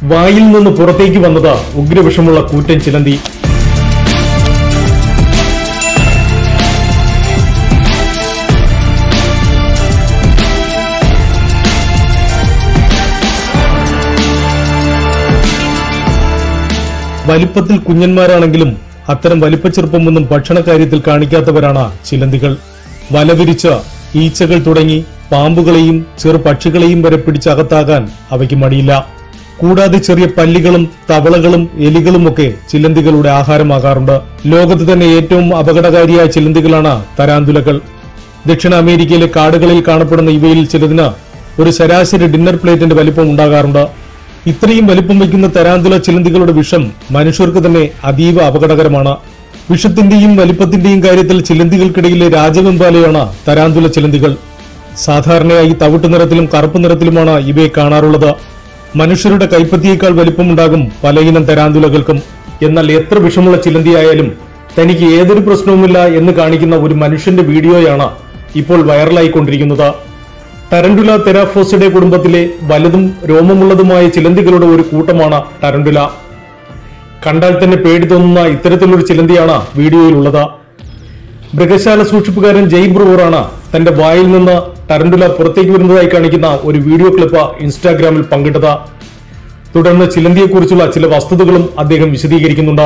വായിൽ നിന്ന് പുറത്തേക്ക് വന്നത് ഉഗ്രവിഷമുള്ള കൂറ്റൻ ചിലന്തി വലിപ്പത്തിൽ കുഞ്ഞന്മാരാണെങ്കിലും അത്തരം വലിപ്പച്ചെറുപ്പമൊന്നും ഭക്ഷണകാര്യത്തിൽ കാണിക്കാത്തവരാണ് ചിലന്തികൾ വലവിരിച്ച് ഈച്ചകൾ തുടങ്ങി പാമ്പുകളെയും ചെറു പക്ഷികളെയും വരെ പിടിച്ചകത്താകാൻ അവയ്ക്ക് മടിയില്ല കൂടാതെ ചെറിയ പല്ലികളും തവളകളും എലികളുമൊക്കെ ചിലന്തികളുടെ ആഹാരമാകാറുണ്ട് ലോകത്ത് തന്നെ ഏറ്റവും അപകടകാരിയായ ചിലന്തികളാണ് തരാന്തുലകൾ ദക്ഷിണ അമേരിക്കയിലെ കാടുകളിൽ കാണപ്പെടുന്ന ഇവയിൽ ചിലതിന് ഒരു ശരാശരി ഡിന്നർ പ്ലേറ്റിന്റെ വലിപ്പം ഉണ്ടാകാറുണ്ട് ഇത്രയും വലിപ്പം വയ്ക്കുന്ന തരാന്തുല ചിലന്തികളുടെ വിഷം മനുഷ്യർക്ക് തന്നെ അതീവ അപകടകരമാണ് വിഷത്തിന്റെയും വലിപ്പത്തിന്റെയും കാര്യത്തിൽ ചിലന്തികൾക്കിടയിലെ രാജവെമ്പാലയാണ് തരാന്തുല ചിലന്തികൾ സാധാരണയായി തവിട്ട് നിറത്തിലും കറുപ്പ് നിറത്തിലുമാണ് ഇവയെ കാണാറുള്ളത് മനുഷ്യരുടെ കൈപ്പത്തിയേക്കാൾ വലിപ്പമുണ്ടാകും പലയിനം തരാന്തുലകൾക്കും എന്നാൽ എത്ര വിഷമുള്ള ചിലന്തിയായാലും തനിക്ക് ഏതൊരു പ്രശ്നവുമില്ല എന്ന് കാണിക്കുന്ന ഒരു മനുഷ്യന്റെ വീഡിയോയാണ് ഇപ്പോൾ വൈറലായിക്കൊണ്ടിരിക്കുന്നത് ടരണ്ടുല തെരാഫോസിഡെ കുടുംബത്തിലെ വലുതും രോമമുള്ളതുമായ ചിലന്തികളുടെ ഒരു കൂട്ടമാണ് ടരണ്ടുല കണ്ടാൽ തന്നെ പേടി തോന്നുന്ന ഇത്തരത്തിലൊരു ചിലന്തിയാണ് വീഡിയോയിലുള്ളത് മൃഗശാല സൂക്ഷിപ്പുകാരൻ ജയ് ബ്രൂവറാണ് തന്റെ വായിൽ നിന്ന് ടരണ്ടുല പുറത്തേക്ക് വരുന്നതായി കാണിക്കുന്ന ഒരു വീഡിയോ ക്ലിപ്പ് ഇൻസ്റ്റാഗ്രാമിൽ പങ്കിട്ടത് തുടർന്ന് ചിലന്തിയെക്കുറിച്ചുള്ള ചില വസ്തുതകളും അദ്ദേഹം വിശദീകരിക്കുന്നുണ്ട്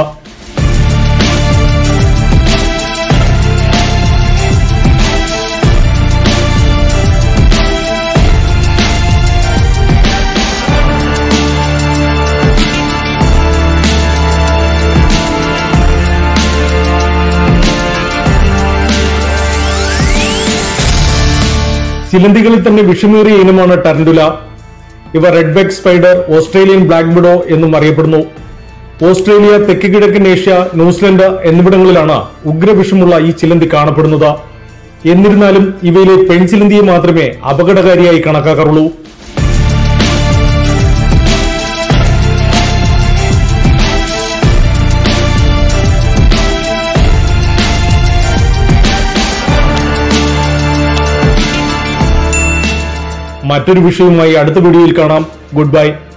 ചിലന്തികളിൽ തന്നെ വിഷമേറിയ ഇനമാണ് ടർണ്ടുല ഇവ redback spider Australian black widow എന്നും അറിയപ്പെടുന്നു ഓസ്ട്രേലിയ തെക്ക് കിഴക്കൻ ഏഷ്യ ന്യൂസിലൻഡ് എന്നിവിടങ്ങളിലാണ് ഉഗ്രവിഷമുള്ള ഈ ചിലന്തി കാണപ്പെടുന്നത് എന്നിരുന്നാലും ഇവയിലെ പെൺചിലന്തിയെ മാത്രമേ അപകടകാരിയായി കണക്കാക്കാറുള്ളൂ മറ്റൊരു വിഷയവുമായി അടുത്ത വീഡിയോയിൽ കാണാം ഗുഡ് ബൈ